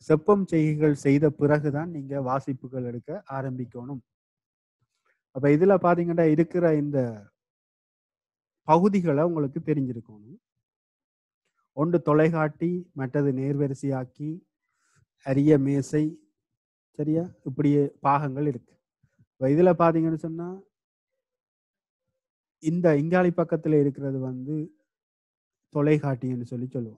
செப்பம் செய்கைகள் செய்த பிறகுதான் நீங்க வாசிப்புகள் எடுக்க ஆரம்பிக்கணும் அப்ப இதுல பாத்தீங்கன்னா இருக்கிற இந்த பகுதிகளை உங்களுக்கு தெரிஞ்சிருக்கணும் ஒன்று தொலைகாட்டி மற்றது நேர்வரிசையாக்கி அரிய மேசை சரியா இப்படி பாகங்கள் இருக்கு இப்ப இதுல பாத்தீங்கன்னு சொன்னா இந்த இங்காளி பக்கத்துல இருக்கிறது வந்து தொலைகாட்டின்னு சொல்லி சொல்லுவோம்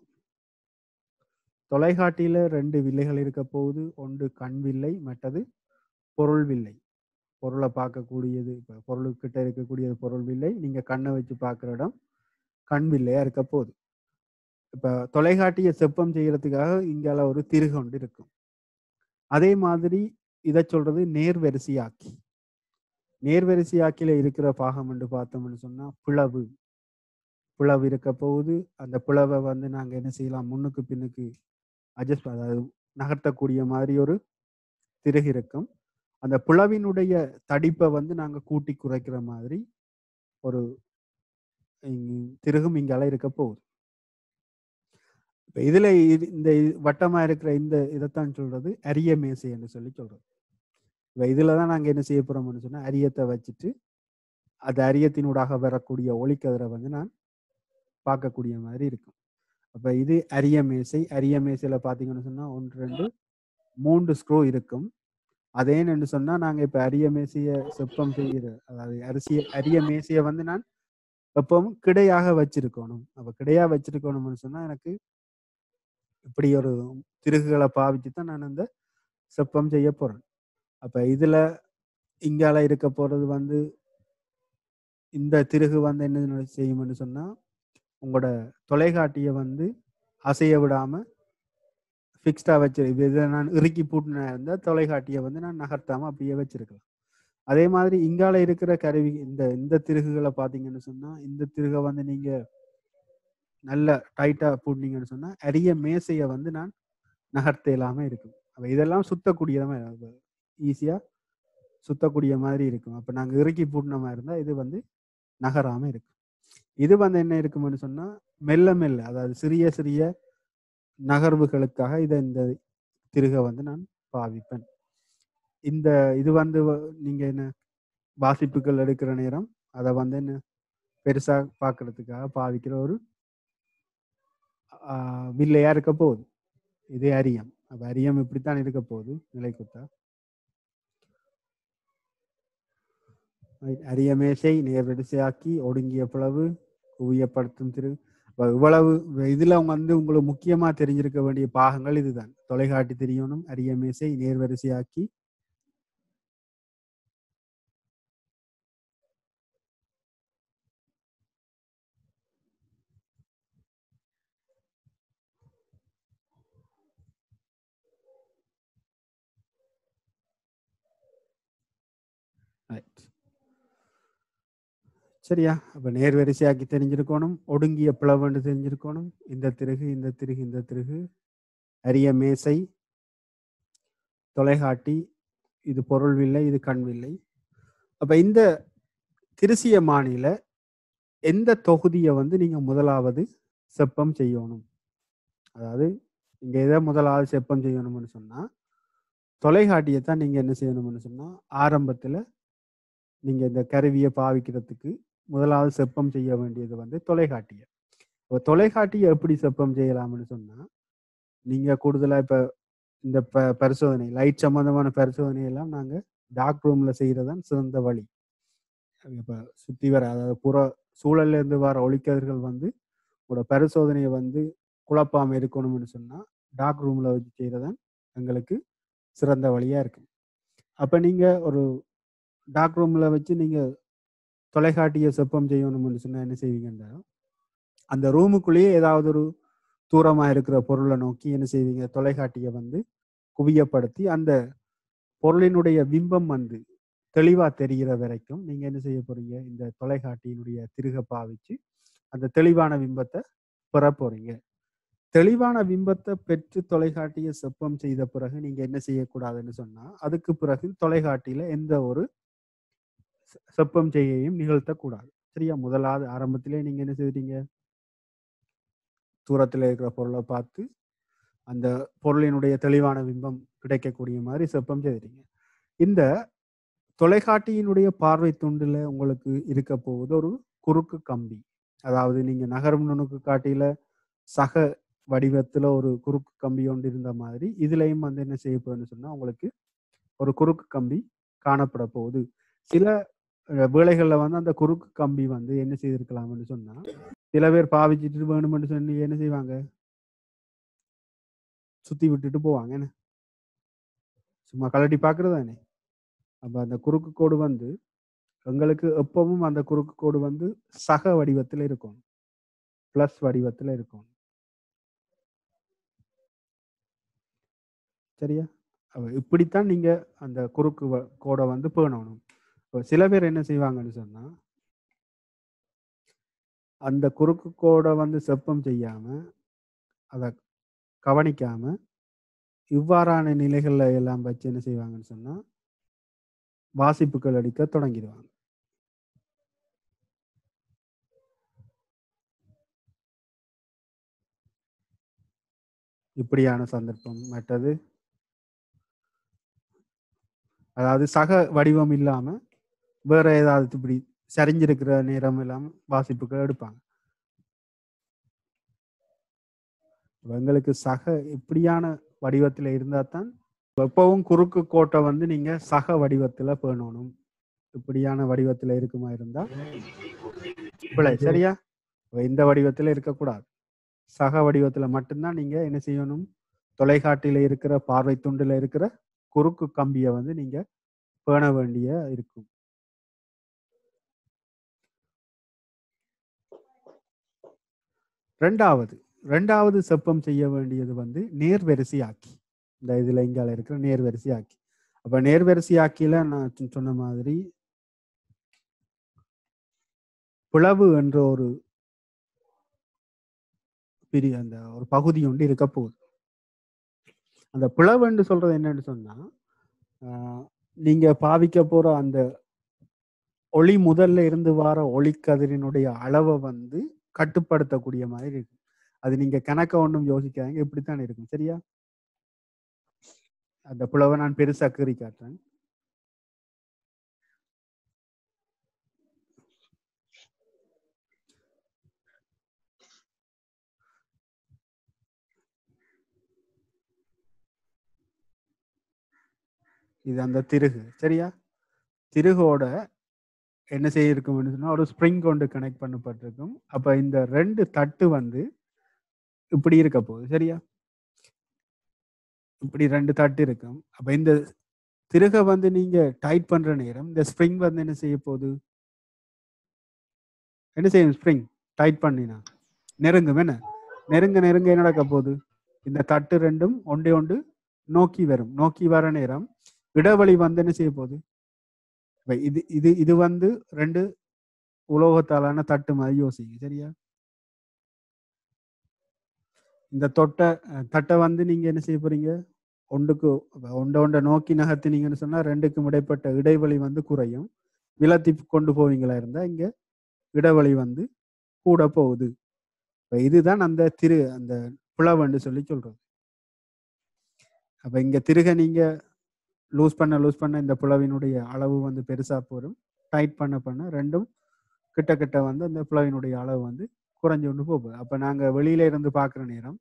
தொலைகாட்டியில ரெண்டு வில்லைகள் இருக்க போகுது ஒன்று கண் வில்லை மற்றது பொருள் வில்லை பொருளை பார்க்கக்கூடியது இப்போ பொருளுக்கிட்ட இருக்கக்கூடியது பொருள் வில்லை நீங்க கண்ணை வச்சு பார்க்குற இடம் கண் வில்லையா இருக்க போகுது இப்ப தொலைகாட்டியை செப்பம் செய்யறதுக்காக இங்கால ஒரு திருகொண்டு இருக்கும் அதே மாதிரி இதை சொல்றது நேர்வரிசையாக்கி நேர்வரிசையாக்கில இருக்கிற பாகம் என்று பார்த்தோம்னு சொன்னா பிளவு பிளவு இருக்க போகுது அந்த பிளவை வந்து நாங்க என்ன செய்யலாம் முன்னுக்கு பின்னுக்கு அட்ஜஸ்ட் அதாவது நகர்த்தக்கூடிய மாதிரி ஒரு திருகு இருக்கும் அந்த பிளவினுடைய தடிப்பை வந்து நாங்க கூட்டி குறைக்கிற மாதிரி ஒரு இங்க- திருகும் இங்கால இருக்க போகுது இப்ப இதுல இது- இந்த இது- வட்டமா இருக்கிற இந்த இதைத்தான் சொல்றது அரிய மேசை என்று சொல்லி சொல்றது இப்ப இதுலதான் நாங்க என்ன செய்ய போறோம்னு சொன்னா அரியத்தை வச்சுட்டு அது அரியத்தினூடாக வரக்கூடிய ஒளிக்கதிரை வந்து நான் பார்க்கக்கூடிய மாதிரி இருக்கும் அப்ப இது அரிய மேசை அரிய மேசையில பாத்தீங்கன்னு சொன்னா ஒன்று ரெண்டு மூன்று ஸ்க்ரூ இருக்கும் அதே என்று சொன்னா நாங்க இப்ப அரிய மேசைய செப்பம் செய்கிற அதாவது அரிசிய அரிய மேசைய வந்து நான் எப்பவும் கிடையாக வச்சிருக்கணும் அப்ப கிடையா வச்சிருக்கணும்னு சொன்னா எனக்கு இப்படி ஒரு திருகுகளை பாவிச்சு தான் நான் அந்த செப்பம் செய்ய போறேன் அப்ப இதுல இங்கால இருக்க போறது வந்து இந்த திருகு வந்து என்ன செய்யும்னு சொன்னா உங்களோட தொலைக்காட்டியை வந்து அசைய விடாம ஃபிக்ஸ்டா வச்சிரு இது இதை நான் இறுக்கி பூட்டினா இருந்தால் தொலைக்காட்டியை வந்து நான் நகர்த்தாம அப்படியே வச்சிருக்கலாம் அதே மாதிரி இங்கால இருக்கிற கருவி இந்த இந்த திருகுகளை பார்த்தீங்கன்னு சொன்னா இந்த திருகை வந்து நீங்க நல்ல டைட்டா பூட்டினீங்கன்னு சொன்னா அரிய மேசையை வந்து நான் நகர்த்த இல்லாம இருக்கும் அப்ப இதெல்லாம் சுத்தக்கூடியதா ஈஸியா சுத்தக்கூடிய மாதிரி இருக்கும் அப்ப நாங்க இறுக்கி பூட்டின மாதிரி இருந்தா இது வந்து நகராம இருக்கும் இது வந்து என்ன இருக்கும்னு சொன்னா மெல்ல மெல்ல அதாவது சிறிய சிறிய நகர்வுகளுக்காக இதை இந்த திருகை வந்து நான் பாவிப்பேன் இந்த இது வந்து வ- நீங்க என்ன வாசிப்புகள் எடுக்கிற நேரம் அதை வந்து என்ன பெருசா பார்க்கறதுக்காக பாவிக்கிற ஒரு ஆஹ், வில்லையா இருக்க போகுது இது அரியம் அப்ப அரியம் இப்படித்தான் இருக்க போகுது நிலைக்குத்தா Right. அரிய மேசை நேர்வரிசையாக்கி ஒடுங்கிய பிளவு குவியப்படுத்தும் திரு அப்ப இவ்வளவு இதுல வந்து உங்களுக்கு முக்கியமா தெரிஞ்சிருக்க வேண்டிய பாகங்கள் இதுதான் தொலைகாட்டி தெரியணும் அரிய மேசை நேர்வரிசையாக்கி Right. சரியா அப்ப நேர்வரிசையாக்கி தெரிஞ்சிருக்கணும் ஒடுங்கிய பிளவுன்னு தெரிஞ்சிருக்கணும் இந்த திருகு இந்த திருகு இந்த திருகு அரிய மேசை தொலைகாட்டி இது பொருள் வில்லை இது கண் வில்லை அப்ப இந்த திருசிய மாநில எந்த தொகுதியை வந்து நீங்க முதலாவது செப்பம் செய்யணும் அதாவது இங்க எதை முதலாவது செப்பம் செய்யணும்னு சொன்னா தொலைகாட்டியை தான் நீங்க என்ன செய்யணும்னு சொன்னா ஆரம்பத்துல நீங்க இந்த கருவியை பாவிக்கிறதுக்கு முதலாவது செப்பம் செய்ய வேண்டியது வந்து தொலைகாட்டியை இப்போ தொலைகாட்டியை எப்படி செப்பம் செய்யலாம்னு சொன்னா நீங்க கூடுதலா இப்ப இந்த ப பரிசோதனை லைட் சம்பந்தமான பரிசோதனை எல்லாம் நாங்க டார்க் ரூம்ல செய்யறதுதான் சிறந்த வழி இப்ப சுத்தி வர அதாவது புற சூழல்ல இருந்து வர ஒளிக்கதிர்கள் வந்து உங்களோட பரிசோதனையை வந்து குழப்பாம இருக்கணும்னு சொன்னா டார்க் ரூம்ல வச்சு செய்யறதான் எங்களுக்கு சிறந்த வழியா இருக்கும் அப்ப நீங்க ஒரு டார்க் ரூம்ல வச்சு நீங்க தொலைக்காட்டியை செப்பம் செய்யணும்னு சொன்னா என்ன செய்வீங்கன்னா அந்த ரூமுக்குள்ளேயே ஏதாவது ஒரு தூரமா இருக்கிற பொருளை நோக்கி என்ன செய்வீங்க தொலைக்காட்டியை வந்து குவியப்படுத்தி அந்த பொருளினுடைய பிம்பம் வந்து தெளிவா தெரிகிற வரைக்கும் நீங்க என்ன செய்ய போறீங்க இந்த தொலைக்காட்டியினுடைய திருக பாவிச்சு அந்த தெளிவான பிம்பத்தை பெற போறீங்க தெளிவான பிம்பத்தை பெற்று தொலைக்காட்டியை செப்பம் செய்த பிறகு நீங்க என்ன செய்யக்கூடாதுன்னு சொன்னா அதுக்கு பிறகு தொலைக்காட்டியில எந்த ஒரு செ- செப்பம் செய்யையும் நிகழ்த்தக்கூடாது சரியா முதலாவது ஆரம்பத்திலே நீங்க என்ன செய்றீங்க தூரத்துல இருக்கிற பொருளை பார்த்து அந்த பொருளினுடைய தெளிவான பிம்பம் கிடைக்கக்கூடிய மாதிரி செப்பம் செய்கிறீங்க இந்த தொலைக்காட்டியினுடைய பார்வை துண்டுல உங்களுக்கு இருக்க போகுது ஒரு குறுக்கு கம்பி அதாவது நீங்க நகரும் நுணுக்கு காட்டியில சக வடிவத்துல ஒரு குறுக்கு கம்பி ஒன்று இருந்த மாதிரி இதுலயும் வந்து என்ன செய்ய போகுதுன்னு சொன்னா உங்களுக்கு ஒரு குறுக்கு கம்பி காணப்பட போகுது சில அஹ், வேளைகள்ல வந்து அந்த குறுக்கு கம்பி வந்து என்ன செய்திருக்கலாம்னு சொன்னா சில பேர் பாவிச்சிட்டு வேணும்னு சொல்லி என்ன செய்வாங்க சுத்தி விட்டுட்டு போவாங்க என்ன சும்மா கலட்டி பாக்குறதானே அப்ப அந்த குறுக்கு கோடு வந்து எங்களுக்கு எப்பவும் அந்த குறுக்கு கோடு வந்து சக வடிவத்துல இருக்கும் பிளஸ் வடிவத்துல இருக்கும் சரியா அப்ப இப்படித்தான் நீங்க அந்த குறுக்கு வ- கோடை வந்து பேணணும் இப்ப சில பேர் என்ன செய்வாங்கன்னு சொன்னா அந்த குறுக்கு கோடை வந்து செப்பம் செய்யாம அதை கவனிக்காம இவ்வாறான நிலைகள்ல எல்லாம் வச்சு என்ன செய்வாங்கன்னு சொன்னா வாசிப்புகள் அடிக்க தொடங்கிடுவாங்க இப்படியான சந்தர்ப்பம் மற்றது அதாவது சக வடிவம் இல்லாம வேற ஏதாவது இப்படி சரிஞ்சிருக்கிற நேரம் இல்லாம வாசிப்புகள் எடுப்பாங்க எங்களுக்கு சக இப்படியான வடிவத்துல இருந்தா தான் எப்பவும் குறுக்கு கோட்டை வந்து நீங்க சக வடிவத்துல பேணணும் இப்படியான வடிவத்துல இருக்குமா இருந்தா பிழை சரியா அப்ப இந்த வடிவத்துல இருக்கக்கூடாது சக வடிவத்துல மட்டும்தான் நீங்க என்ன செய்யணும் தொலைக்காட்டில இருக்கிற பார்வை துண்டுல இருக்கிற குறுக்கு கம்பியை வந்து நீங்க பேண வேண்டிய இருக்கும் ரெண்டாவது ரெண்டாவது செப்பம் செய்ய வேண்டியது வந்து நேர்வரிசையாக்கி இந்த இதுல இங்கால இருக்கிற நேர்வரிசையாக்கி அப்ப நேர்வரிசையாக்கியில நான் சொ- சொன்ன மாதிரி பிளவு என்ற ஒரு பிரி அந்த ஒரு பகுதி ஒன்று இருக்க போகுது அந்த பிளவுன்னு சொல்றது என்னன்னு சொன்னா ஆஹ், நீங்க பாவிக்க போற அந்த ஒளி முதல்ல இருந்து வர ஒளிக்கதிரினுடைய அளவை வந்து கட்டுப்படுத்தக்கூடிய மாதிரி இருக்கு அது நீங்க கணக்க ஒன்றும் யோசிக்காதீங்க இப்படித்தான் இருக்கும் சரியா அந்த பிளவை நான் பெருசா கீறி காட்டுறேன் இது அந்த திருகு சரியா திருகோட என்ன செய்யிருக்கும்னு சொன்னா ஒரு ஸ்ப்ரிங் கொண்டு கனெக்ட் பண்ணப்பட்டிருக்கும் அப்ப இந்த ரெண்டு தட்டு வந்து இப்படி இருக்க போகுது சரியா இப்படி ரெண்டு தட்டு இருக்கும் அப்ப இந்த திருக வந்து நீங்க டைட் பண்ற நேரம் இந்த ஸ்ப்ரிங் வந்து என்ன செய்ய போகுது என்ன செய்யும் ஸ்ப்ரிங் டைட் பண்ணினா நெருங்கும் என்ன நெருங்க நெருங்க என்ன நடக்க போகுது இந்த தட்டு ரெண்டும் ஒன்றே ஒன்று நோக்கி வரும் நோக்கி வர நேரம் இடைவெளி வந்து என்ன செய்ய போகுது இப்ப இது இது இது வந்து ரெண்டு உலோகத்தாலான தட்டு மாதிரி யோசிங்க சரியா இந்த தொட்டை அஹ், தட்டை வந்து நீங்க என்ன செய்ய போறீங்க ஒன்றுக்கு ஒண்ட ஒண்ட நோக்கி நகர்த்தினீங்கன்னு சொன்னா ரெண்டுக்கும் இடைப்பட்ட இடைவெளி வந்து குறையும் விலத்தி கொண்டு போவீங்களா இருந்தா இங்க இடைவெளி வந்து கூட போகுது இப்ப இதுதான் அந்த திரு அந்த பிளவுன்னு சொல்லி சொல்றது அப்ப இங்க திருக நீங்க லூஸ் பண்ண லூஸ் பண்ண இந்த பிளவினுடைய அளவு வந்து பெருசா போகும் டைட் பண்ண பண்ண ரெண்டும் கிட்ட கிட்ட வந்து அந்த பிளவினுடைய அளவு வந்து குறைஞ்சு கொண்டு போகுது அப்ப நாங்க வெளியில இருந்து பார்க்குற நேரம்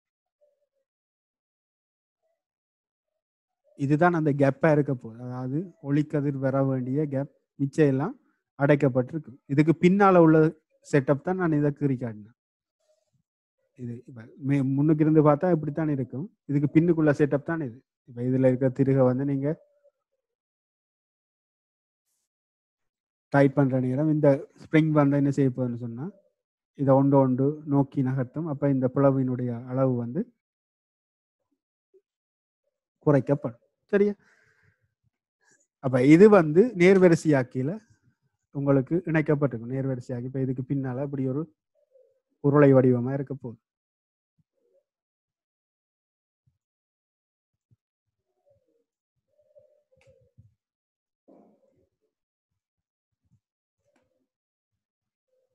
இதுதான் அந்த கேப்பா இருக்க போகுது அதாவது ஒளிக்கதிர் வர வேண்டிய கேப் மிச்சம் எல்லாம் அடைக்கப்பட்டிருக்கு இதுக்கு பின்னால உள்ள செட்டப் தான் நான் இதை கீறி காட்டினேன் இது இப்ப மே- முன்னுக்கு இருந்து பார்த்தா இப்படித்தான் இருக்கும் இதுக்கு பின்னுக்குள்ள செட்டப் தான் இது இப்ப இதுல இருக்க திருக வந்து நீங்க டைட் பண்ற நேரம் இந்த ஸ்ப்ரிங் வந்து என்ன செய்ய போகுதுன்னு சொன்னா இதை ஒன்று ஒன்று நோக்கி நகர்த்தும் அப்ப இந்த பிளவினுடைய அளவு வந்து குறைக்கப்படும் சரியா அப்ப இது வந்து நேர்வரிசையாக்கியில உங்களுக்கு இணைக்கப்பட்டிருக்கும் நேர்வரிசையாக்கி இப்ப இதுக்கு பின்னால இப்படி ஒரு உருளை வடிவமா இருக்க போகுது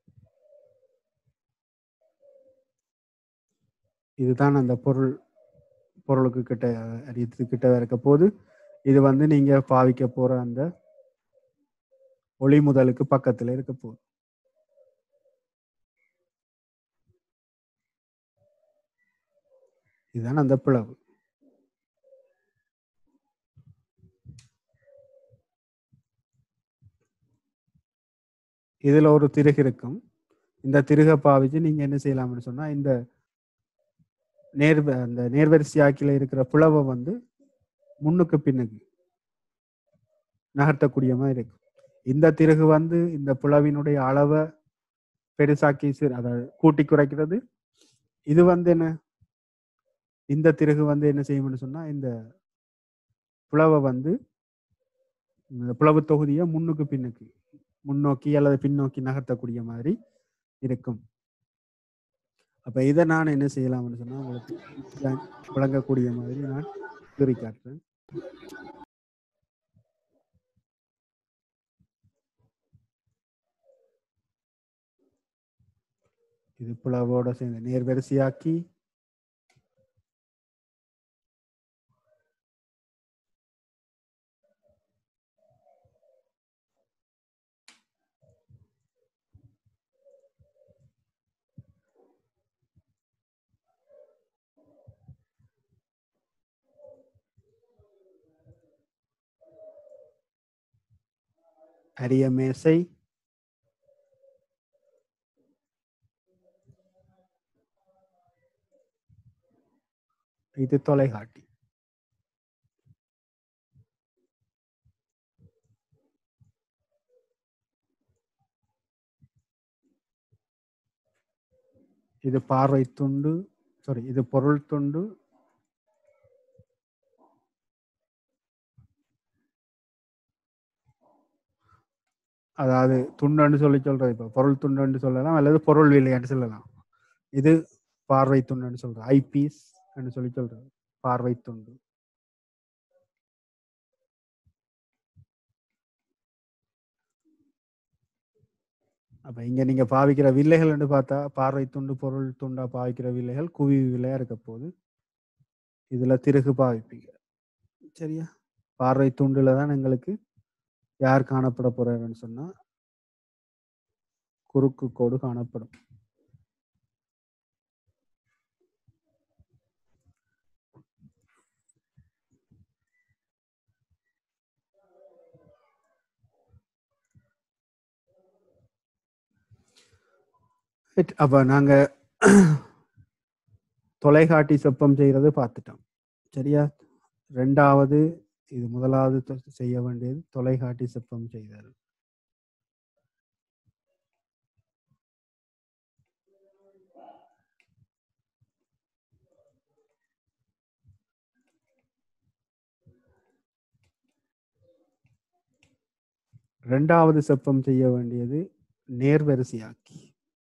இதுதான் அந்த பொருள் பொருளுக்கு கிட்ட அரியத்து கிட்ட இருக்க போது இது வந்து நீங்க பாவிக்க போற அந்த ஒளி முதலுக்கு பக்கத்துல இருக்க போகுது இதுதான் அந்த பிளவு இதுல ஒரு திருகு இருக்கும் இந்த திருகை பாவிச்சு நீங்க என்ன செய்யலாம்னு சொன்னா இந்த நேர் அந்த நேர்வரிசையாக்கில இருக்கிற பிளவை வந்து முன்னுக்கு பின்னுக்கு நகர்த்தக்கூடிய மாதிரி இருக்கும் இந்த திருகு வந்து இந்த பிளவினுடைய அளவை பெருசாக்கி சிறு அதாவது கூட்டி குறைக்கிறது இது வந்து என்ன இந்த திருகு வந்து என்ன செய்யும்னு சொன்னா இந்த புலவை வந்து இந்த புலவு தொகுதியை முன்னுக்கு பின்னுக்கு முன்னோக்கி அல்லது பின்னோக்கி நகர்த்தக்கூடிய மாதிரி இருக்கும் அப்ப இதை நான் என்ன செய்யலாம்னு சொன்னா உங்களுக்கு விளங்க- விளங்கக்கூடிய மாதிரி நான் குறி காட்டுறேன் இது புலவோட சேர்ந்து நேர்வரிசையாக்கி அரிய மேசை இது தொலைகாட்டி இது பார்வை துண்டு சாரி இது பொருள் துண்டு அதாவது துண்டுன்னு சொல்லி சொல்றது இப்போ பொருள் துண்டுன்னு சொல்லலாம் அல்லது பொருள் வில்லைன்னு சொல்லலாம் இது பார்வை துண்டுன்னு சொல்றது ஐபீஸ் சொல்லி சொல்றது பார்வை துண்டு அப்ப இங்க நீங்க பாவிக்கிற வில்லைகள்னு பார்த்தா பார்வை துண்டு பொருள் துண்டா பாவிக்கிற வில்லைகள் குவி வில்லையா இருக்க போது இதுல திருகு பாவிப்பீங்க சரியா பார்வை துண்டுல தான் எங்களுக்கு யார் காணப்பட போறாருன்னு சொன்னா குறுக்கு கோடு காணப்படும் Right. அப்ப நாங்க தொலைகாட்டி செப்பம் செய்யறது பார்த்துட்டோம் சரியா ரெண்டாவது இது முதலாவது தொ- செய்ய வேண்டியது தொலைகாட்டி செப்பம் செய்தல் ரெண்டாவது செப்பம் செய்ய வேண்டியது நேர்வரிசையாக்கி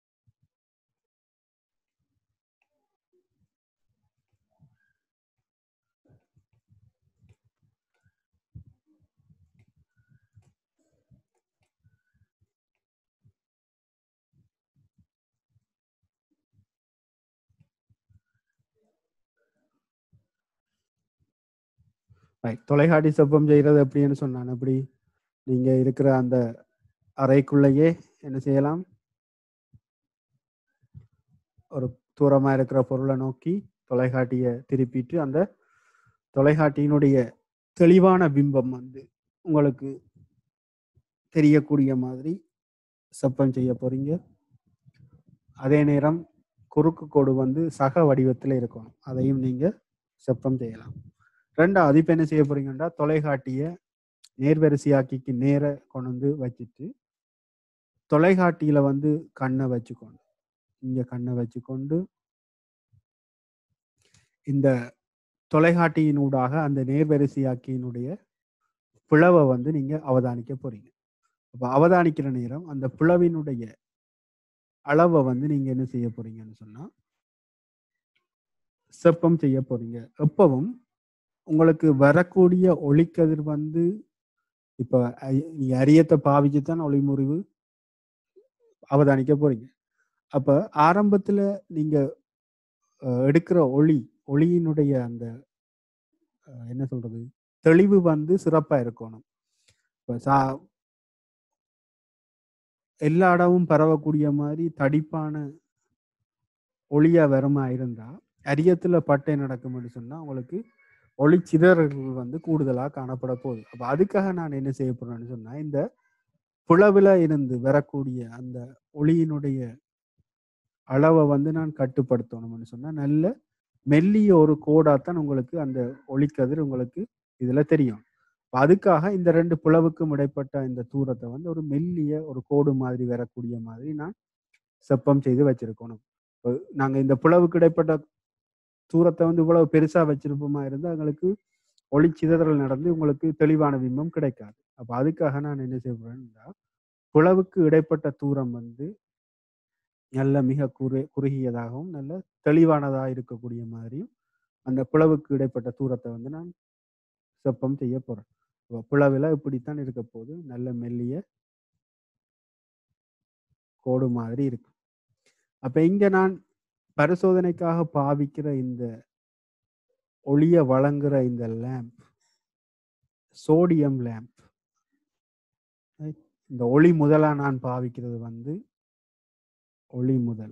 Right. தொலைகாட்டி செப்பம் செய்யறது எப்படின்னு சொன்னான் எப்படி நீங்க இருக்கிற அந்த அறைக்குள்ளேயே என்ன செய்யலாம் ஒரு தூரமா இருக்கிற பொருளை நோக்கி தொலைகாட்டிய திருப்பிட்டு அந்த தொலைகாட்டியினுடைய தெளிவான பிம்பம் வந்து உங்களுக்கு தெரியக்கூடிய மாதிரி செப்பம் செய்ய போறீங்க அதே நேரம் குறுக்கு கோடு வந்து சக வடிவத்தில் இருக்கணும் அதையும் நீங்க செப்பம் செய்யலாம் ரெண்டாவது இப்ப என்ன செய்ய போறீங்கன்னா தொலைகாட்டிய நேர்வரிசையாக்கிக்கு நேர கொண்டு வந்து வச்சுட்டு தொலைகாட்டியில வந்து கண்ணை வச்சுக்கொண்டு இங்க கண்ணை வச்சுக்கொண்டு இந்த தொலைகாட்டியினூடாக அந்த நேர்வரிசையாக்கியினுடைய பிளவை வந்து நீங்க அவதானிக்க போறீங்க அப்ப அவதானிக்கிற நேரம் அந்த பிளவினுடைய அளவை வந்து நீங்க என்ன செய்ய போறீங்கன்னு சொன்னா செப்பம் செய்ய போறீங்க எப்பவும் உங்களுக்கு வரக்கூடிய ஒளிக்கதிர் வந்து இப்ப ஐ- நீங்க அரியத்தை பாவிச்சு தான் ஒளிமுறிவு அவதானிக்க போறீங்க அப்ப ஆரம்பத்துல நீங்க அஹ், எடுக்கிற ஒளி ஒளியினுடைய அந்த அஹ், என்ன சொல்றது தெளிவு வந்து சிறப்பா இருக்கணும் இப்ப சா எல்லா இடமும் பரவக்கூடிய மாதிரி தடிப்பான ஒளியா வருமா இருந்தா அரியத்துல பட்டை நடக்கும்னு சொன்னா உங்களுக்கு ஒளிச்சிதறல்கள் வந்து கூடுதலா காணப்பட போகுது அப்ப அதுக்காக நான் என்ன செய்ய போறேன்னு சொன்னா இந்த புலவுல இருந்து வரக்கூடிய அந்த ஒளியினுடைய அளவை வந்து நான் கட்டுப்படுத்தணும்னு சொன்னா நல்ல மெல்லிய ஒரு கோடாத்தான் உங்களுக்கு அந்த ஒளிக்கதிர் உங்களுக்கு இதுல தெரியும் அப்ப அதுக்காக இந்த ரெண்டு புலவுக்கும் இடைப்பட்ட இந்த தூரத்தை வந்து ஒரு மெல்லிய ஒரு கோடு மாதிரி வரக்கூடிய மாதிரி நான் செப்பம் செய்து வச்சிருக்கணும் இப்ப நாங்க இந்த புலவுக்கு இடைப்பட்ட தூரத்தை வந்து இவ்வளவு பெருசா வச்சிருப்போமா இருந்தா எங்களுக்கு ஒளிச்சிதறல் நடந்து உங்களுக்கு தெளிவான பிம்பம் கிடைக்காது அப்ப அதுக்காக நான் என்ன செய்வேன்னா புலவுக்கு இடைப்பட்ட தூரம் வந்து நல்ல மிக குறு குறுகியதாகவும் நல்ல தெளிவானதா இருக்கக்கூடிய மாதிரியும் அந்த பிளவுக்கு இடைப்பட்ட தூரத்தை வந்து நான் செப்பம் செய்ய போறேன் அப்ப பிளவுல இப்படித்தான் இருக்க போது நல்ல மெல்லிய கோடு மாதிரி இருக்கும் அப்ப இங்க நான் பரிசோதனைக்காக பாவிக்கிற இந்த ஒளிய வழங்குற இந்த லேம்ப் சோடியம் லேம்ப் இந்த ஒளி முதலா நான் பாவிக்கிறது வந்து ஒளி முதல்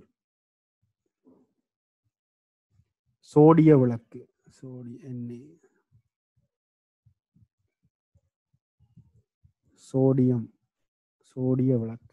சோடிய விளக்கு சோடி எண்ணெய் சோடியம் சோடிய விளக்கு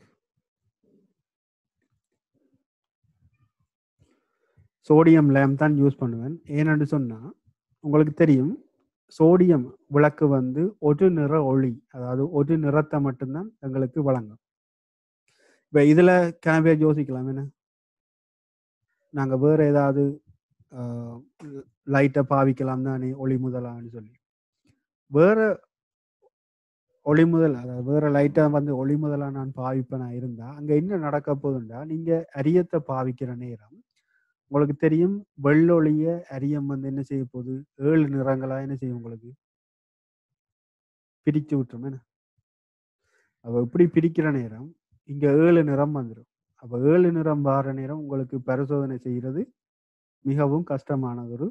சோடியம் லேம்ப் தான் யூஸ் பண்ணுவேன் ஏன்னு சொன்னா உங்களுக்கு தெரியும் சோடியம் விளக்கு வந்து ஒரு நிற ஒளி அதாவது ஒரு நிறத்தை மட்டும்தான் எங்களுக்கு வழங்கும் இப்ப இதுல கிளம்பிய யோசிக்கலாம் என்ன நாங்க வேற ஏதாவது லைட்டை பாவிக்கலாம் தானே ஒளி முதலான்னு சொல்லி வேற ஒளி முதல் அதாவது வேற லைட்டை வந்து ஒளி முதலா நான் பாவிப்பேனா இருந்தா அங்க என்ன நடக்க போகுதுண்டா நீங்க அரியத்தை பாவிக்கிற நேரம் உங்களுக்கு தெரியும் வெள்ளொளிய அரியம் வந்து என்ன செய்ய போகுது ஏழு நிறங்களா என்ன செய்யும் உங்களுக்கு பிரிச்சு விட்டுரும் என்ன அவ இப்படி பிரிக்கிற நேரம் இங்க ஏழு நிறம் வந்துடும் அப்ப ஏழு நிறம் வார நேரம் உங்களுக்கு பரிசோதனை செய்யறது மிகவும் கஷ்டமானதொரு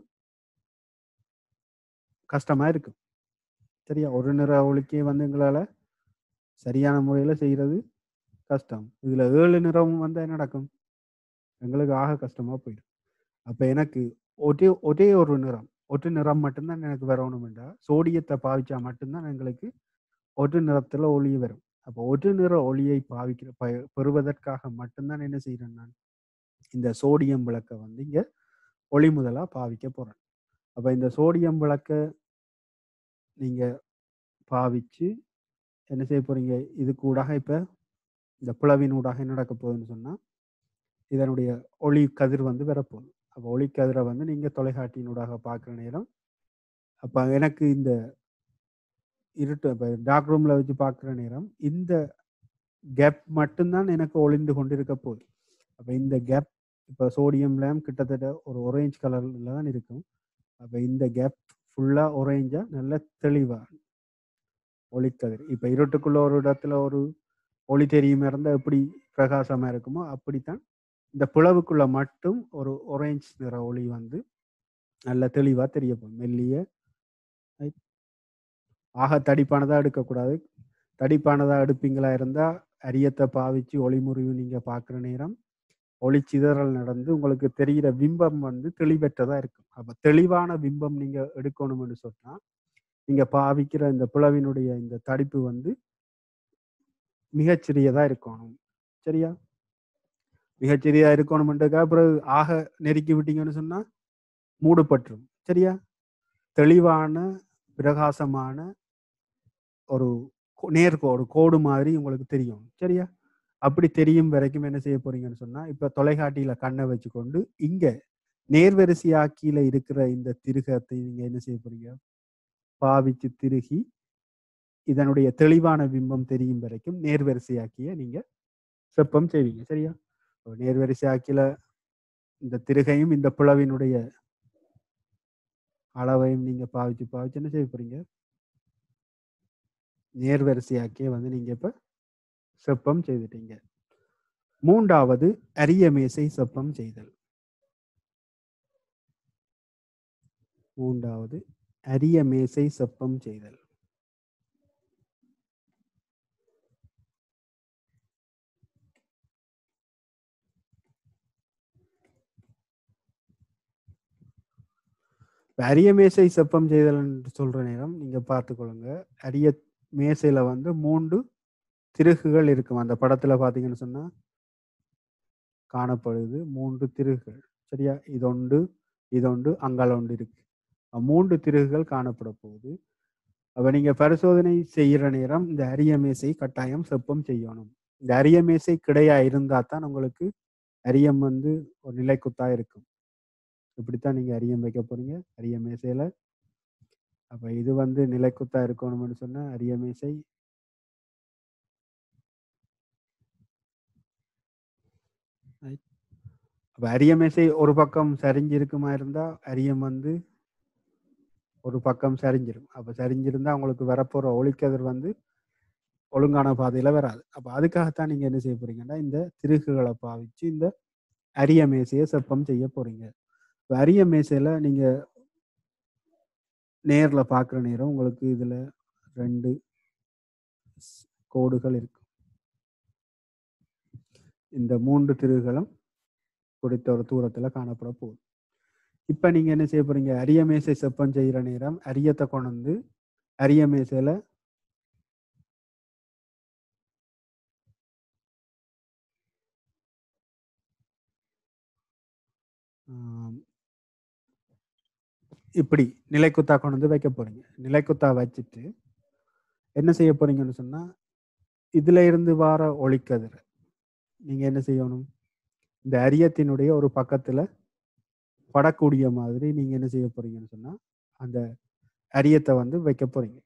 கஷ்டமா இருக்கும் சரியா ஒரு நிற ஒளிக்கே வந்து எங்களால சரியான முறையில செய்யறது கஷ்டம் இதுல ஏழு நிறம் வந்தா என்ன நடக்கும் எங்களுக்கு ஆக கஷ்டமா போயிடும் அப்ப எனக்கு ஒரே ஒரே ஒரு நிறம் ஒரு நிறம் மட்டும்தான் எனக்கு வரணும்டா சோடியத்தை பாவிச்சா மட்டும்தான் எங்களுக்கு ஒரு நிறத்துல ஒளி வரும் அப்போ ஒரு நிற ஒளியை பாவிக்கிற ப பெறுவதற்காக மட்டும்தான் என்ன செய்யறேன் நான் இந்த சோடியம் விளக்கை வந்து இங்க ஒளி முதலா பாவிக்க போறேன் அப்ப இந்த சோடியம் விளக்க நீங்க பாவிச்சு என்ன செய்ய போறீங்க இது கூடாக இப்ப இந்த பிளவின் ஊடாக என்ன நடக்க போகுதுன்னு சொன்னா இதனுடைய ஒளி கதிர் வந்து வரப்போகுது அப்போ ஒளி கதிரை வந்து நீங்க தொலைக்காட்டியினூடாக பார்க்குற நேரம் அப்ப எனக்கு இந்த இருட்டு இப்போ டார்க் ரூம்ல வச்சு பார்க்குற நேரம் இந்த கேப் மட்டும்தான் எனக்கு ஒளிந்து கொண்டிருக்க போகுது அப்போ இந்த கேப் இப்போ சோடியம் லேம்ப் கிட்டத்தட்ட ஒரு ஒரேஞ்ச் கலர்ல தான் இருக்கும் அப்போ இந்த கேப் ஃபுல்லாக ஒரேஞ்சா நல்ல தெளிவா ஒளிக்கதிர் இப்போ இருட்டுக்குள்ள ஒரு இடத்துல ஒரு ஒளி தெரியுமா இருந்தால் எப்படி பிரகாசமா இருக்குமோ அப்படித்தான் இந்த பிளவுக்குள்ள மட்டும் ஒரு ஒரேஞ்ச் நிற ஒளி வந்து நல்ல தெளிவா தெரிய போகும் மெல்லிய right? ஆக தடிப்பானதா எடுக்கக்கூடாது தடிப்பானதா எடுப்பீங்களா இருந்தா அரியத்தை பாவிச்சு ஒளிமுறிவு நீங்க பார்க்குற நேரம் ஒளி சிதறல் நடந்து உங்களுக்கு தெரிகிற பிம்பம் வந்து தெளிவற்றதா இருக்கும் அப்ப தெளிவான பிம்பம் நீங்க எடுக்கணும்னு சொன்னா நீங்க பாவிக்கிற இந்த பிளவினுடைய இந்த தடிப்பு வந்து மிகச்சிறியதா இருக்கணும் சரியா மிகச்சிறியதா இருக்கணும்ன்றதுக்காக பிறகு ஆக நெருக்கி விட்டீங்கன்னு சொன்னா மூடுபட்டுரும் சரியா தெளிவான பிரகாசமான ஒரு கோ- நேர்கோடு கோடு மாதிரி உங்களுக்கு தெரியும் சரியா அப்படி தெரியும் வரைக்கும் என்ன செய்ய போறீங்கன்னு சொன்னா இப்ப தொலைக்காட்டியில கண்ணை வச்சுக்கொண்டு இங்க நேர்வரிசையாக்கியில இருக்கிற இந்த திருகத்தை நீங்க என்ன செய்ய போறீங்க பாவிச்சு திருகி இதனுடைய தெளிவான பிம்பம் தெரியும் வரைக்கும் நேர்வரிசையாக்கிய நீங்க செப்பம் செய்வீங்க சரியா அப்ப நேர்வரிசையாக்கில இந்த திருகையும் இந்த பிளவினுடைய அளவையும் நீங்க பாவிச்சு பாவிச்சு என்ன செய்ய போறீங்க நேர்வரிசையாக்கிய வந்து நீங்க இப்ப செப்பம் செய்துட்டீங்க மூன்றாவது அரிய மேசை செப்பம் செய்தல் மூன்றாவது அரிய மேசை செப்பம் செய்தல் இப்ப அரிய மேசை செப்பம் செய்தல் என்று சொல்ற நேரம் நீங்க பார்த்துக்கொள்ளுங்க அரிய மேசையில வந்து மூன்று திருகுகள் இருக்கும் அந்த படத்துல பாத்தீங்கன்னு சொன்னா காணப்படுது மூன்று திருகுகள் சரியா இதொண்டு இதொண்டு அங்கால ஒன்று இருக்கு அஹ் மூன்று திருகுகள் காணப்பட போகுது அப்ப நீங்க பரிசோதனை செய்யற நேரம் இந்த அரிய மேசை கட்டாயம் செப்பம் செய்யணும் இந்த அரிய மேசை கிடையா இருந்தா தான் உங்களுக்கு அரியம் வந்து ஒரு நிலைக்குத்தா இருக்கும் இப்படித்தான் நீங்க அரியம் வைக்க போறீங்க அரிய மேசையில அப்ப இது வந்து நிலைக்குத்தா இருக்கணும்னு சொன்னா அரிய மேசை Right. அப்ப அரிய மேசை ஒரு பக்கம் சரிஞ்சிருக்குமா இருந்தா அரியம் வந்து ஒரு பக்கம் சரிஞ்சிரும் அப்ப சரிஞ்சிருந்தா உங்களுக்கு வரப்போற ஒளிக்கதிர் வந்து ஒழுங்கான பாதையில வராது அப்ப அதுக்காகத்தான் நீங்க என்ன செய்ய போறீங்கன்னா இந்த திருகுகளை பாவிச்சு இந்த அரிய மேசையை செப்பம் செய்ய போறீங்க இப்ப அரிய மேசையில நீங்க நேர்ல பார்க்குற நேரம் உங்களுக்கு இதுல ரெண்டு ஸ்- கோடுகள் இருக்கு இந்த மூன்று திருகுகளும் குறித்த ஒரு தூரத்துல காணப்பட போகுது இப்ப நீங்க என்ன செய்ய போறீங்க அரிய மேசை செப்பம் செய்யற நேரம் அரியத்தை கொண்டு வந்து அரிய மேசையில ஆம், இப்படி நிலைக்குத்தா கொண்டு வந்து வைக்க போறீங்க நிலைக்குத்தா வச்சுட்டு என்ன செய்ய போறீங்கன்னு சொன்னா இதுல இருந்து வார ஒளிக்கதிர் நீங்க என்ன செய்யணும் இந்த அரியத்தினுடைய ஒரு பக்கத்துல படக்கூடிய மாதிரி நீங்க என்ன செய்ய போறீங்கன்னு சொன்னா அந்த அரியத்தை வந்து வைக்க போறீங்க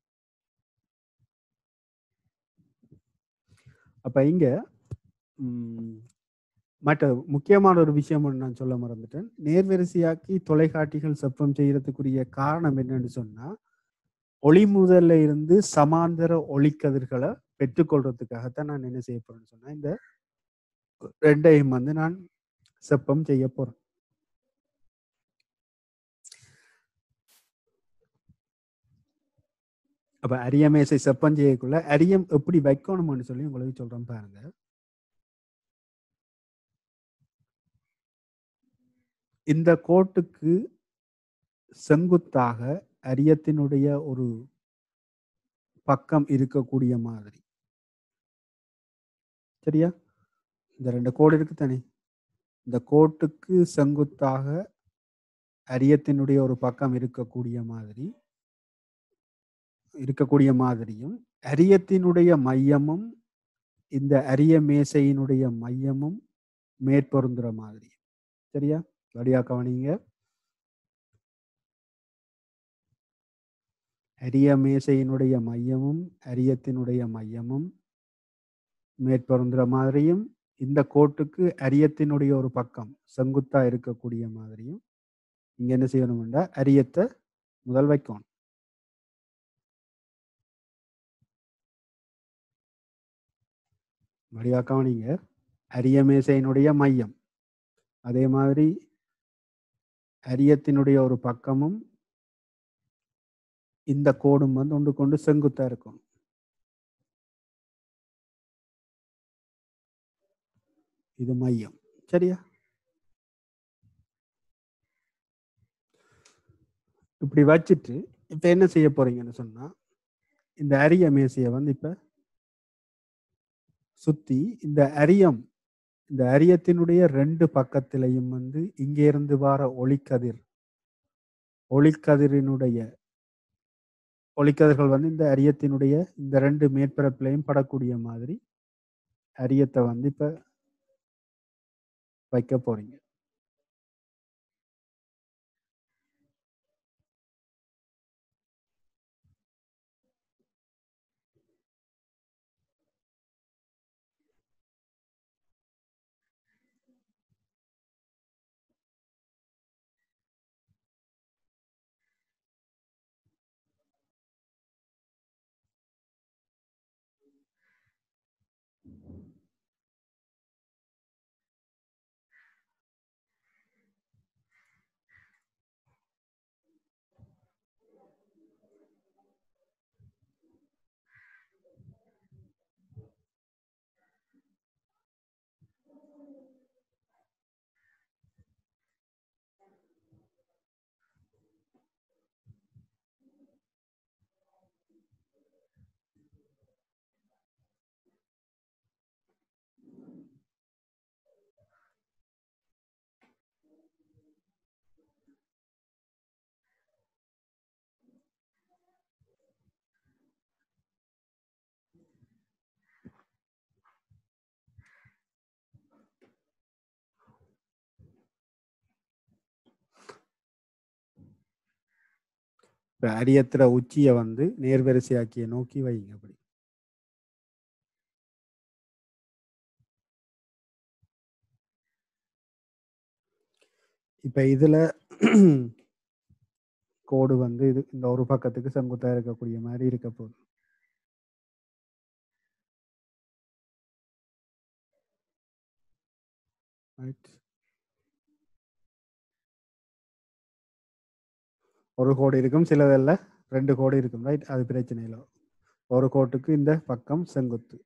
அப்ப இங்க ம், மற்ற முக்கியமான ஒரு விஷயம் ஒண்ணு நான் சொல்ல மறந்துட்டேன் நேர்வரிசையாக்கி தொலைக்காட்டிகள் செப்பம் செய்யறதுக்குரிய காரணம் என்னன்னு சொன்னா ஒளி முதல்ல இருந்து சமாந்தர ஒளிக்கதிர்களை பெற்றுக்கொள்றதுக்காகத்தான் நான் என்ன செய்ய போறேன்னு சொன்னா இந்த ரெண்டையும் வந்து நான் செப்பம் செய்ய போறேன் அப்ப அரியமேசை செப்பம் செய்யக்குள்ள அரியம் எப்படி வைக்கணும்னு சொல்லி உங்களுக்கு சொல்றேன் பாருங்க இந்த கோட்டுக்கு செங்குத்தாக அரியத்தினுடைய ஒரு பக்கம் இருக்கக்கூடிய மாதிரி சரியா இந்த ரெண்டு கோடு இருக்கு தானே இந்த கோட்டுக்கு செங்குத்தாக அரியத்தினுடைய ஒரு பக்கம் இருக்கக்கூடிய மாதிரி இருக்கக்கூடிய மாதிரியும் அரியத்தினுடைய மையமும் இந்த அரிய மேசையினுடைய மையமும் மேற்பொருந்துற மாதிரி சரியா வடியா கவனிங்க அரிய மேசையினுடைய மையமும் அரியத்தினுடைய மையமும் மேற்பொருந்துற மாதிரியும் இந்த கோட்டுக்கு அரியத்தினுடைய ஒரு பக்கம் செங்குத்தா இருக்கக்கூடிய மாதிரியும் இங்க என்ன செய்யணும்னா அரியத்தை முதல் வைக்கணும் வடிவா கவனிங்க அரிய மேசையினுடைய மையம் அதே மாதிரி அரியத்தினுடைய ஒரு பக்கமும் இந்த கோடும் வந்து ஒன்று கொண்டு செங்குத்தா இருக்கும் இது மையம் சரியா இப்படி வச்சுட்டு இப்ப என்ன செய்ய போறீங்கன்னு சொன்னா இந்த அரிய மேசையை வந்து இப்ப சுத்தி இந்த அரியம் இந்த அரியத்தினுடைய ரெண்டு பக்கத்திலையும் வந்து இங்க இருந்து வார ஒளிக்கதிர் ஒளிக்கதிரினுடைய ஒளிக்கதிர்கள் வந்து இந்த அரியத்தினுடைய இந்த ரெண்டு மேற்பரப்பிலையும் படக்கூடிய மாதிரி அரியத்தை வந்து இப்ப வைக்க போறீங்க இப்போ அரியத்திர உச்சியை வந்து நேர்வரிசையாக்கிய நோக்கி வைங்க அப்படி இப்போ இதில் கோடு வந்து இது இந்த ஒரு பக்கத்துக்கு செங்குத்தா இருக்கக்கூடிய மாதிரி இருக்க போகுது ரைட் ஒரு கோடு இருக்கும் சிலதல்ல ரெண்டு கோடு இருக்கும் ரைட் அது பிரச்சனை இல்லை ஒரு கோட்டுக்கு இந்த பக்கம் செங்குத்து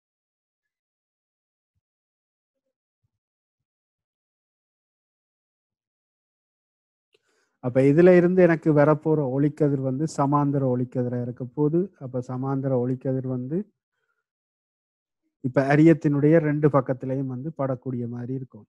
அப்ப இதுல இருந்து எனக்கு வரப்போற ஒளிக்கதிர் வந்து சமாந்தர ஒளிக்கதிரா இருக்க போது அப்ப சமாந்தர ஒளிக்கதிர் வந்து இப்ப அரியத்தினுடைய ரெண்டு பக்கத்திலையும் வந்து படக்கூடிய மாதிரி இருக்கும்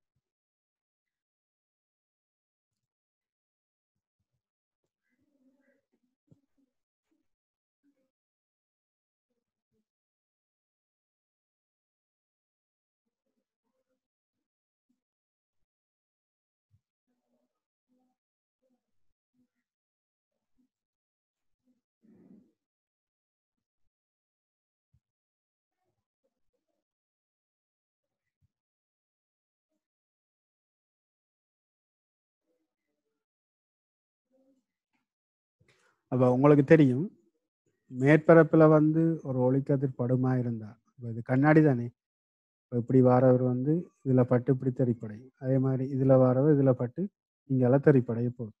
அப்ப உங்களுக்கு தெரியும் மேற்பரப்புல வந்து ஒரு ஒளிக்கதிர் படுமா இருந்தா இப்ப இது கண்ணாடி தானே இப்ப இப்படி வாரவர் வந்து இதுல பட்டு இப்படி தெரிப்படையும் அதே மாதிரி இதுல வாரவர் இதுல பட்டு இங்கால தெரிப்படைய போகுது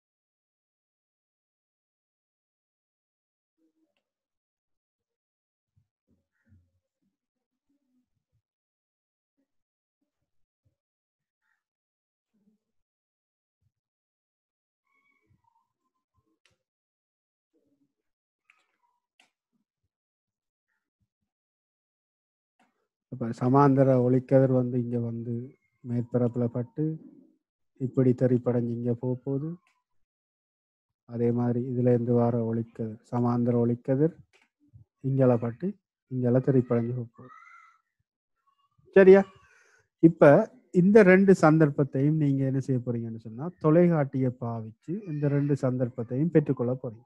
அப்ப சமாந்தர ஒளிக்கதிர் வந்து இங்க வந்து மேற்பரப்புல பட்டு இப்படி தெரிப்படைஞ்சு இங்க போக போகுது அதே மாதிரி இதுல இருந்து வர ஒளிக்கதிர் சமாந்தர ஒளிக்கதிர் இங்கால பட்டு இங்கால தெரிப்படைஞ்சு போக போகுது சரியா இப்ப இந்த ரெண்டு சந்தர்ப்பத்தையும் நீங்க என்ன செய்ய போறீங்கன்னு சொன்னா தொலைக்காட்டியை பாவிச்சு இந்த ரெண்டு சந்தர்ப்பத்தையும் பெற்றுக்கொள்ள போறீங்க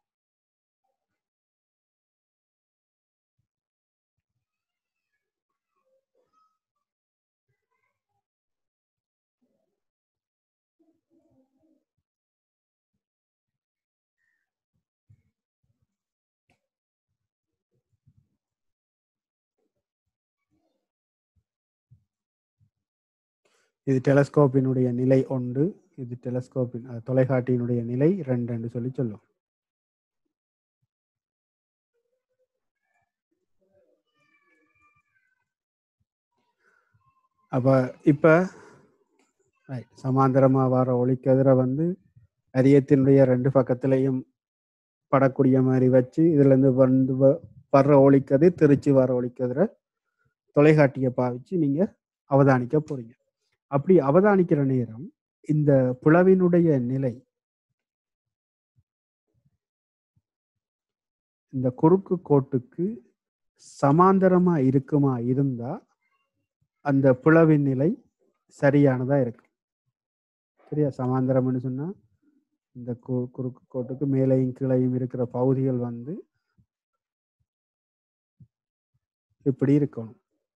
இது டெலஸ்கோப்பினுடைய நிலை ஒன்று இது டெலஸ்கோப்பின் அஹ், தொலைக்காட்டியினுடைய நிலை ரெண்டு என்று சொல்லி சொல்லும் அப்ப இப்ப right, சமாந்தரமா வர ஒளிக்கதிரை வந்து அரியத்தினுடைய ரெண்டு பக்கத்திலையும் படக்கூடிய மாதிரி வச்சு இதுல இருந்து வந்து வ- வர்ற ஒளிக்கதிர் திருச்சி வர ஒளிக்கதிரை தொலைக்காட்டியை பாவிச்சு நீங்க அவதானிக்க போறீங்க அப்படி அவதானிக்கிற நேரம் இந்த புலவினுடைய நிலை இந்த குறுக்கு கோட்டுக்கு சமாந்தரமா இருக்குமா இருந்தா அந்த புலவின் நிலை சரியானதா இருக்கு சரியா சமாந்தரம்னு சொன்னா இந்த கு- குறுக்கு கோட்டுக்கு மேலையும் கீழையும் இருக்கிற பகுதிகள் வந்து இப்படி இருக்கணும்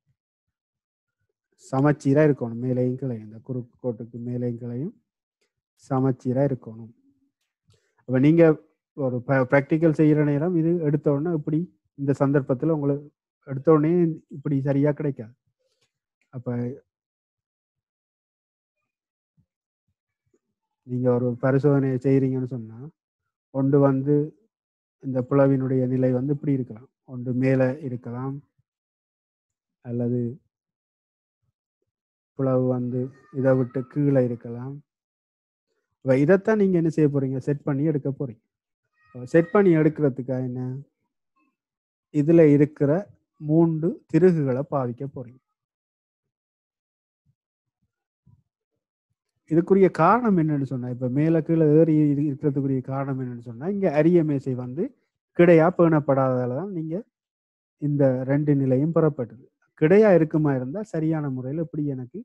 சமச்சீரா இருக்கணும் மேலையும் கிளையும் இந்த குறுக்கு கோட்டுக்கு மேலையும் கிளையும் சமச்சீரா இருக்கணும் அப்ப நீங்க ஒரு ப்ராக்டிக்கல் செய்யற நேரம் இது எடுத்த உடனே இப்படி இந்த சந்தர்ப்பத்துல உங்களுக்கு எடுத்த உடனே இப்படி சரியா கிடைக்காது அப்ப நீங்க ஒரு பரிசோதனை செய்றீங்கன்னு சொன்னா ஒன்று வந்து இந்த புலவினுடைய நிலை வந்து இப்படி இருக்கலாம் ஒன்று மேலே இருக்கலாம் அல்லது புலவு வந்து இதை விட்டு கீழே இருக்கலாம் அப்ப இதைத்தான் நீங்க என்ன செய்ய போறீங்க செட் பண்ணி எடுக்க போறீங்க செட் பண்ணி எடுக்கிறதுக்காக என்ன இதுல இருக்கிற மூன்று திருகுகளை பாவிக்க போறீங்க இதுக்குரிய காரணம் என்னன்னு சொன்னா இப்ப மேல கீழே ஏறி இரு- இருக்கிறதுக்குரிய காரணம் என்னன்னு சொன்னா இங்க அரிய மேசை வந்து கிடையா பேணப்படாததால தான் நீங்க இந்த ரெண்டு நிலையும் பெறப்பட்டது கிடையா இருக்குமா இருந்தா சரியான முறையில் இப்படி எனக்கு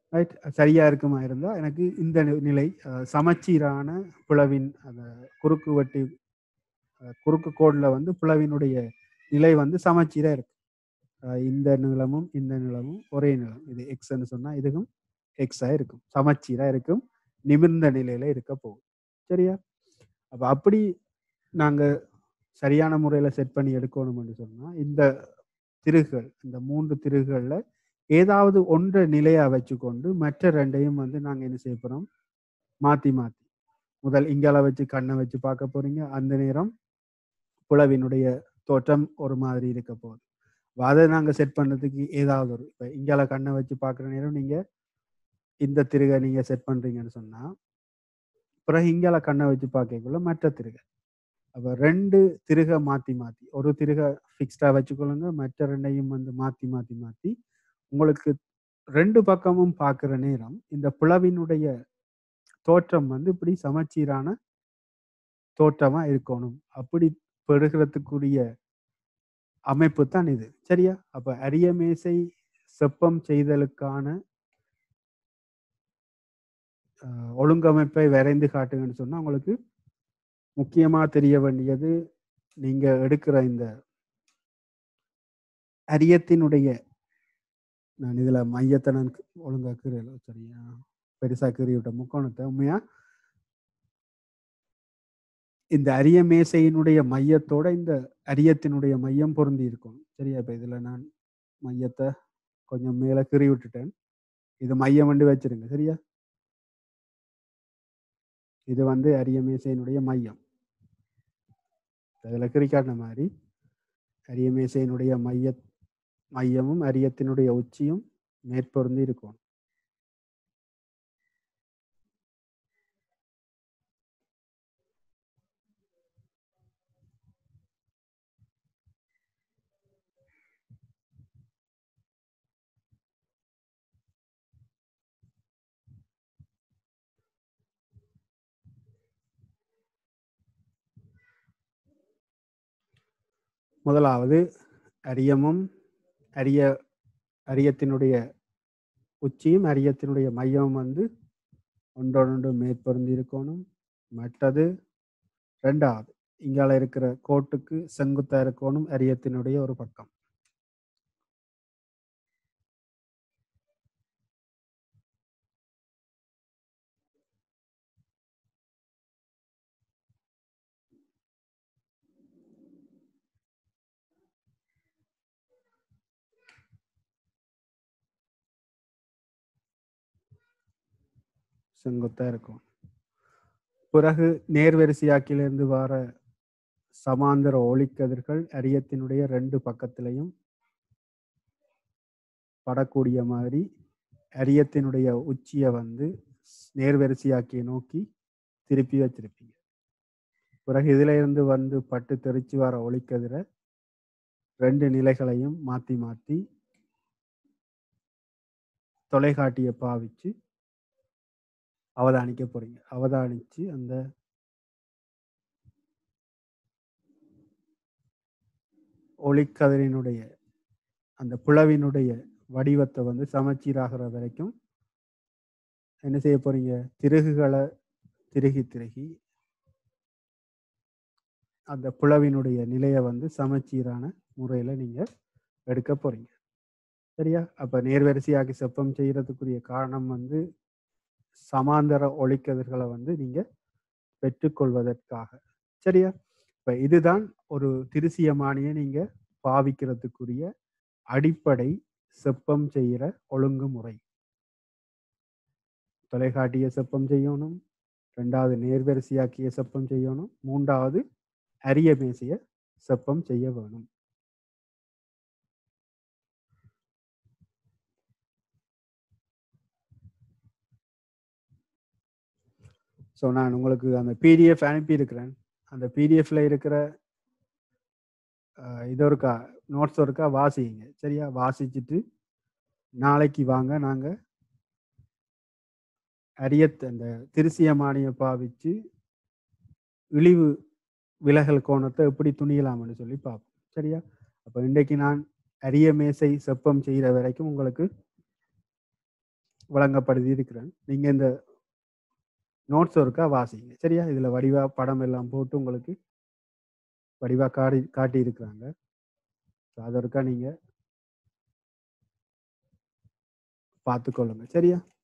ரைட் சரியா இருக்குமா இருந்தா எனக்கு இந்த நி- நிலை அஹ், சமச்சீரான பிளவின் அந்த குறுக்கு வெட்டி அஹ், குறுக்கு கோடுல வந்து பிளவினுடைய நிலை வந்து சமச்சீரா இருக்கு அஹ், இந்த நீளமும் இந்த நீளமும் ஒரே நீளம் இது எக்ஸ்ன்னு சொன்னா இதுவும் எக்ஸா இருக்கும் சமச்சீரா இருக்கும் நிமிர்ந்த நிலையில இருக்க போகுது சரியா அப்ப அப்படி நாங்க சரியான முறையில செட் பண்ணி எடுக்கணும்னு சொன்னா இந்த திருகுகள் இந்த மூன்று திருகுகள்ல ஏதாவது ஒன்றை நிலையா வச்சுக்கொண்டு மற்ற ரெண்டையும் வந்து நாங்க என்ன செய்ய போறோம் மாத்தி மாத்தி முதல் இங்கால வச்சு கண்ணை வச்சு பார்க்க போறீங்க அந்த நேரம் புலவினுடைய தோற்றம் ஒரு மாதிரி இருக்க போகுது அப்ப அதை நாங்க செட் பண்றதுக்கு ஏதாவது ஒரு இப்ப இங்கால கண்ணை வச்சு பார்க்குற நேரம் நீங்க இந்த திருகை நீங்க செட் பண்றீங்கன்னு சொன்னா பிறகு இங்கால கண்ணை வச்சு பார்க்கக்குள்ள மற்ற திருகை அப்ப ரெண்டு திருகை மாத்தி மாத்தி ஒரு திருகை ஃபிக்ஸ்டா வச்சுக்கொள்ளுங்க மற்ற ரெண்டையும் வந்து மாத்தி மாத்தி மாத்தி உங்களுக்கு ரெண்டு பக்கமும் பார்க்குற நேரம் இந்த பிளவினுடைய தோற்றம் வந்து இப்படி சமச்சீரான தோற்றமா இருக்கணும் அப்படி பெறுகிறதுக்குரிய அமைப்பு தான் இது சரியா அப்ப அரிய மேசை செப்பம் செய்தலுக்கான அஹ், ஒழுங்கமைப்பை வரைந்து காட்டுங்கன்னு சொன்னா உங்களுக்கு முக்கியமா தெரிய வேண்டியது நீங்க எடுக்கிற இந்த அரியத்தினுடைய நான் இதுல மையத்தை நான் ஒழுங்கா கீறல சரியா பெருசா கீறி விட்ட முக்கோணத்தை உண்மையா இந்த அரிய மேசையினுடைய மையத்தோட இந்த அரியத்தினுடைய மையம் பொருந்தி இருக்கும் சரியா இப்ப இதுல நான் மையத்தை கொஞ்சம் மேல கீறி விட்டுட்டேன் இது மையம் வந்து வச்சிருங்க சரியா இது வந்து அரிய மேசையினுடைய மையம் அதில் கிரிக்காட்டின மாதிரி அரிய மேசையினுடைய மைய மையமும் அரியத்தினுடைய உச்சியும் மேற்பொருந்தி இருக்கும் முதலாவது அரியமும் அரிய அரியத்தினுடைய உச்சியும் அரியத்தினுடைய மையமும் வந்து ஒன்றொன்று மேற்பொருந்தி இருக்கணும் மற்றது ரெண்டாவது இங்கால இருக்கிற கோட்டுக்கு செங்குத்தா இருக்கணும் அரியத்தினுடைய ஒரு பக்கம் செங்குத்தா இருக்கும் பிறகு நேர்வரிசையாக்கிலிருந்து வர சமாந்தர ஒளிக்கதிர்கள் அரியத்தினுடைய ரெண்டு பக்கத்திலையும் படக்கூடிய மாதிரி அரியத்தினுடைய உச்சியை வந்து நேர்வரிசையாக்கியை நோக்கி திருப்பி வச்சிருப்பீங்க பிறகு இதுல இருந்து வந்து பட்டு தெரிச்சு வர ஒளிக்கதிரை ரெண்டு நிலைகளையும் மாத்தி மாத்தி தொலைக்காட்டியை பாவிச்சு அவதானிக்க போறீங்க அவதானிச்சு அந்த ஒளிக்கதிரினுடைய அந்த பிளவினுடைய வடிவத்தை வந்து சமச்சீராகிற வரைக்கும் என்ன செய்ய போறீங்க திருகுகளை திருகி திருகி அந்த பிளவினுடைய நிலையை வந்து சமச்சீரான முறையில நீங்க எடுக்க போறீங்க சரியா அப்ப நேர்வரிசையாக்கி செப்பம் செய்யறதுக்குரிய காரணம் வந்து சமாந்தர ஒளிக்கதிர்களை வந்து நீங்க பெற்றுக்கொள்வதற்காக சரியா இப்ப இதுதான் ஒரு திருசியமானியை நீங்க பாவிக்கிறதுக்குரிய அடிப்படை செப்பம் செய்கிற ஒழுங்குமுறை தொலைக்காட்டிய செப்பம் செய்யணும் ரெண்டாவது நேர்வரிசையாக்கிய செப்பம் செய்யணும் மூன்றாவது அரிய மேசைய செப்பம் செய்ய வேணும் ஸோ நான் உங்களுக்கு அந்த பிடிஎஃப் அனுப்பியிருக்கிறேன் அந்த பிடிஎஃப்ல இருக்கிற அஹ், இது ஒருக்கா நோட்ஸ் ஒருக்கா வாசிங்க சரியா வாசிச்சுட்டு நாளைக்கு வாங்க நாங்கள் அரியத் அந்த திருசியமானியை பாவிச்சு இழிவு விலகல் கோணத்தை எப்படி துணியலாம்னு சொல்லி பார்ப்போம் சரியா அப்போ இன்றைக்கு நான் அரிய மேசை செப்பம் செய்கிற வரைக்கும் உங்களுக்கு வழங்கப்படுத்தி இருக்கிறேன் நீங்க இந்த நோட்ஸ் ஒருக்கா வாசிங்க சரியா இதுல வடிவா படம் எல்லாம் போட்டு உங்களுக்கு வடிவா காட்டி காட்டி இருக்கிறாங்க அதற்கா நீங்க பார்த்துக்கொள்ளுங்க சரியா